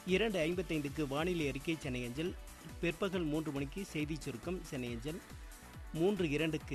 இரண்டு ஐம்பத்தைந்துக்கு வானிலை அறிக்கை சென்னை அஞ்சல் பிற்பகல் மூன்று மணிக்கு செய்திச் சுருக்கம் சென்னை அஞ்சல் மூன்று இரண்டுக்கு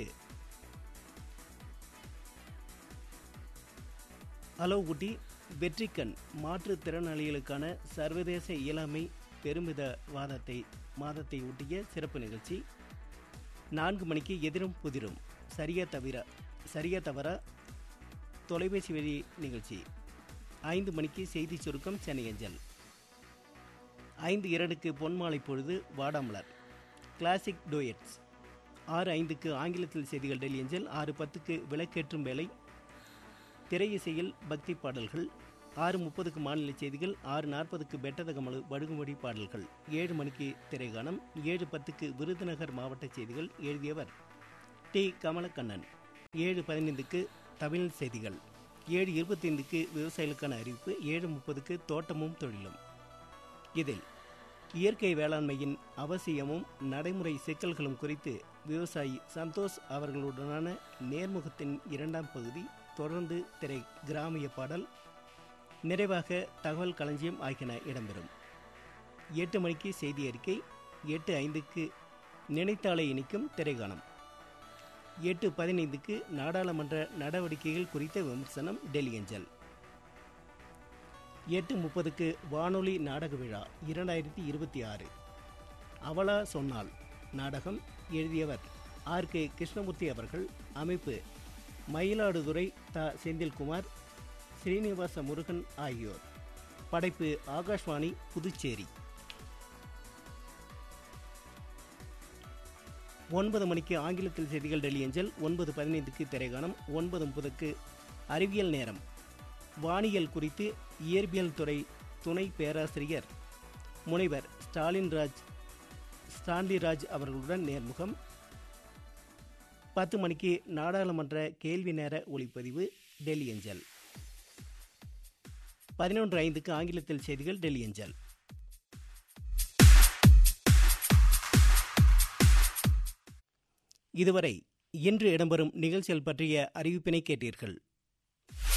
ஹலோ ஊட்டி வெற்றிக்கண் மாற்றுத்திறனாளிகளுக்கான சர்வதேச இயலாமை பெருமித வாதத்தை மாதத்தை ஒட்டிய சிறப்பு நிகழ்ச்சி நான்கு மணிக்கு எதிரும் புதிரும் சரியா தவிர சரியா தவற தொலைபேசி வழி நிகழ்ச்சி ஐந்து மணிக்கு செய்தி சுருக்கம் சென்னை அஞ்சல் ஐந்து இரண்டுக்கு பொன்மாலை பொழுது வாடாமலர் கிளாசிக் டோயட்ஸ் ஆறு ஐந்துக்கு ஆங்கிலத்தில் செய்திகள் டெல்லி அஞ்சல் ஆறு பத்துக்கு விளக்கேற்றும் வேலை திரையிசையில் பக்தி பாடல்கள் ஆறு முப்பதுக்கு மாநில செய்திகள் ஆறு நாற்பதுக்கு பெட்டதகமலு வடுகுமொழி பாடல்கள் ஏழு மணிக்கு திரைகானம் ஏழு பத்துக்கு விருதுநகர் மாவட்ட செய்திகள் எழுதியவர் டி கமலக்கண்ணன் ஏழு பதினைந்துக்கு தமிழ் செய்திகள் ஏழு இருபத்தைந்துக்கு விவசாயிகளுக்கான அறிவிப்பு ஏழு முப்பதுக்கு தோட்டமும் தொழிலும் இதில் இயற்கை வேளாண்மையின் அவசியமும் நடைமுறை சிக்கல்களும் குறித்து விவசாயி சந்தோஷ் அவர்களுடனான நேர்முகத்தின் இரண்டாம் பகுதி தொடர்ந்து திரை கிராமிய பாடல் நிறைவாக தகவல் களஞ்சியம் ஆகியன இடம்பெறும் எட்டு மணிக்கு செய்தி அறிக்கை எட்டு ஐந்துக்கு நினைத்தாலே இனிக்கும் திரைகானம் எட்டு பதினைந்துக்கு நாடாளுமன்ற நடவடிக்கைகள் குறித்த விமர்சனம் டெல்லி அஞ்சல் எட்டு முப்பதுக்கு வானொலி நாடக விழா இரண்டாயிரத்தி இருபத்தி ஆறு அவளா சொன்னாள் நாடகம் எழுதியவர் ஆர் கே கிருஷ்ணமூர்த்தி அவர்கள் அமைப்பு மயிலாடுதுறை த செந்தில்குமார் ஸ்ரீனிவாச முருகன் ஆகியோர் படைப்பு ஆகாஷ்வாணி புதுச்சேரி ஒன்பது மணிக்கு ஆங்கிலத்தில் செய்திகள் டெல்லி அஞ்சல் ஒன்பது பதினைந்துக்கு திரைகானம் ஒன்பது முப்பதுக்கு அறிவியல் நேரம் வானியல் குறித்து இயற்பியல் துறை துணை பேராசிரியர் முனைவர் ஸ்டாலின் ராஜ் ஸ்டான்லிராஜ் அவர்களுடன் நேர்முகம் பத்து மணிக்கு நாடாளுமன்ற கேள்வி நேர ஒளிப்பதிவு டெல்லி அஞ்சல் பதினொன்று ஐந்துக்கு ஆங்கிலத்தில் செய்திகள் டெல்லி அஞ்சல் இதுவரை இன்று இடம்பெறும் நிகழ்ச்சிகள் பற்றிய அறிவிப்பினை கேட்டீர்கள்